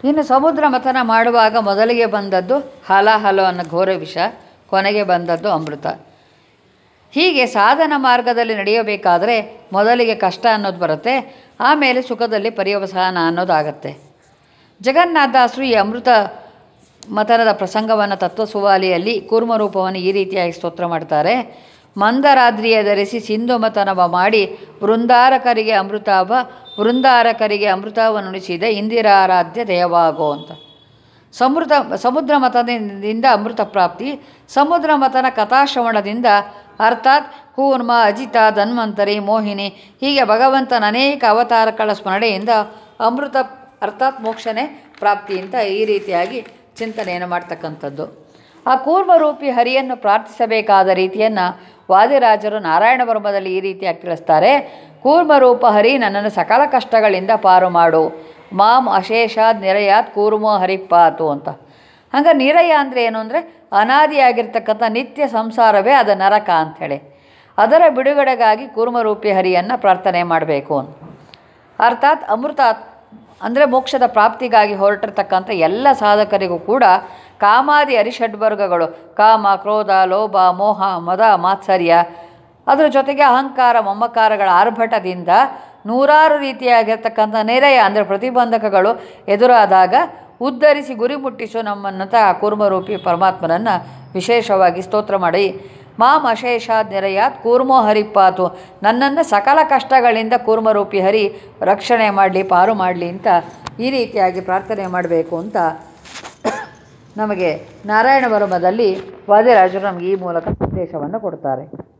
ಇನ್ನು ಸಮುದ್ರ ಮಥನ ಮಾಡುವಾಗ ಮೊದಲಿಗೆ ಬಂದದ್ದು ಹಲಾಹಲ ಅನ್ನೋ ಘೋರ ವಿಷ ಕೊನೆಗೆ ಬಂದದ್ದು ಅಮೃತ ಹೀಗೆ ಸಾಧನ ಮಾರ್ಗದಲ್ಲಿ ನಡೆಯಬೇಕಾದರೆ ಮೊದಲಿಗೆ ಕಷ್ಟ ಅನ್ನೋದು ಬರುತ್ತೆ ಆಮೇಲೆ ಸುಖದಲ್ಲಿ ಪರ್ಯವಸಾನ ಅನ್ನೋದಾಗತ್ತೆ ಜಗನ್ನಾಥದಾಸರು ಈ ಅಮೃತ ಮತನದ ಪ್ರಸಂಗವನ್ನು ತತ್ವಸುವಾಲಿಯಲ್ಲಿ ಕೂರ್ಮರೂಪವನ್ನು ಈ ರೀತಿಯಾಗಿ ಸ್ತೋತ್ರ ಮಾಡ್ತಾರೆ ಮಂದರಾದ್ರಿಯ ಧರಿಸಿ ಸಿಂಧು ಮತನವ ಮಾಡಿ ವೃಂದಾರಕರಿಗೆ ಅಮೃತಾವ ವೃಂದಾರಕರಿಗೆ ಅಮೃತವನ್ನುಣಿಸಿದ ಇಂದಿರಾರಾಧ್ಯ ದೇವಾಗೋ ಅಂತ ಸಮೃತ ಸಮುದ್ರ ಮತದಿಂದ ಅಮೃತ ಪ್ರಾಪ್ತಿ ಸಮುದ್ರ ಮತನ ಕಥಾಶ್ರವಣದಿಂದ ಅರ್ಥಾತ್ ಕೂರ್ಮ ಅಜಿತ ಧನ್ವಂತರಿ ಮೋಹಿನಿ ಹೀಗೆ ಭಗವಂತನ ಅನೇಕ ಅವತಾರಗಳ ಸ್ಮರಣೆಯಿಂದ ಅಮೃತ ಅರ್ಥಾತ್ ಮೋಕ್ಷನೇ ಪ್ರಾಪ್ತಿ ಅಂತ ಈ ರೀತಿಯಾಗಿ ಚಿಂತನೆಯನ್ನು ಮಾಡ್ತಕ್ಕಂಥದ್ದು ಆ ಕೂರ್ಮರೂಪಿ ಹರಿಯನ್ನು ಪ್ರಾರ್ಥಿಸಬೇಕಾದ ರೀತಿಯನ್ನು ವಾದಿರಾಜರು ನಾರಾಯಣ ವರ್ಮದಲ್ಲಿ ಈ ರೀತಿಯಾಗಿ ತಿಳಿಸ್ತಾರೆ ಕೂರ್ಮರೂಪ ಹರಿ ನನ್ನನ್ನು ಸಕಲ ಕಷ್ಟಗಳಿಂದ ಪಾರು ಮಾಡು ಮಾಂ ಅಶೇಷಾದ್ ನಿರಯಾತ್ ಕೂರ್ಮ ಹರಿಪಾತು ಅಂತ ಹಂಗೆ ನಿರಯ ಅಂದರೆ ಏನು ಅಂದರೆ ಅನಾದಿಯಾಗಿರ್ತಕ್ಕಂಥ ನಿತ್ಯ ಸಂಸಾರವೇ ಅದು ನರಕ ಅಂಥೇಳಿ ಅದರ ಬಿಡುಗಡೆಗಾಗಿ ಕೂರ್ಮರೂಪಿ ಹರಿಯನ್ನು ಪ್ರಾರ್ಥನೆ ಮಾಡಬೇಕು ಅಂತ ಅರ್ಥಾತ್ ಅಮೃತ ಅಂದರೆ ಮೋಕ್ಷದ ಪ್ರಾಪ್ತಿಗಾಗಿ ಹೊರಟಿರ್ತಕ್ಕಂಥ ಎಲ್ಲ ಸಾಧಕರಿಗೂ ಕೂಡ ಕಾಮಾದಿ ಅರಿಷಡ್ವರ್ಗಗಳು ಕಾಮ ಕ್ರೋಧ ಲೋಭ ಮೋಹ ಮದ ಮಾತ್ಸರ್ಯ ಅದರ ಜೊತೆಗೆ ಅಹಂಕಾರ ಮಮಕಾರಗಳ ಆರ್ಭಟದಿಂದ ನೂರಾರು ರೀತಿಯಾಗಿರ್ತಕ್ಕಂಥ ನೆರೆಯ ಅಂದರೆ ಪ್ರತಿಬಂಧಕಗಳು ಎದುರಾದಾಗ ಉದ್ಧರಿಸಿ ಗುರಿ ಮುಟ್ಟಿಸು ನಮ್ಮನ್ನಂಥ ಆ ಕೂರ್ಮರೂಪಿ ಪರಮಾತ್ಮನನ್ನು ವಿಶೇಷವಾಗಿ ಸ್ತೋತ್ರ ಮಾಡಿ ಮಾಂ ಅಶೇಷಾದ್ ನೆರೆಯಾತ್ ಕೂರ್ಮೋ ಹರಿಪಾತು ನನ್ನನ್ನು ಸಕಲ ಕಷ್ಟಗಳಿಂದ ಕೂರ್ಮರೂಪಿ ಹರಿ ರಕ್ಷಣೆ ಮಾಡಲಿ ಪಾರು ಮಾಡಲಿ ಅಂತ ಈ ರೀತಿಯಾಗಿ ಪ್ರಾರ್ಥನೆ ಮಾಡಬೇಕು ಅಂತ ನಮಗೆ ನಾರಾಯಣ ವರ್ಮದಲ್ಲಿ ವಾದಿರಾಜರು ನಮಗೆ ಈ ಮೂಲಕ ಸಂದೇಶವನ್ನು ಕೊಡ್ತಾರೆ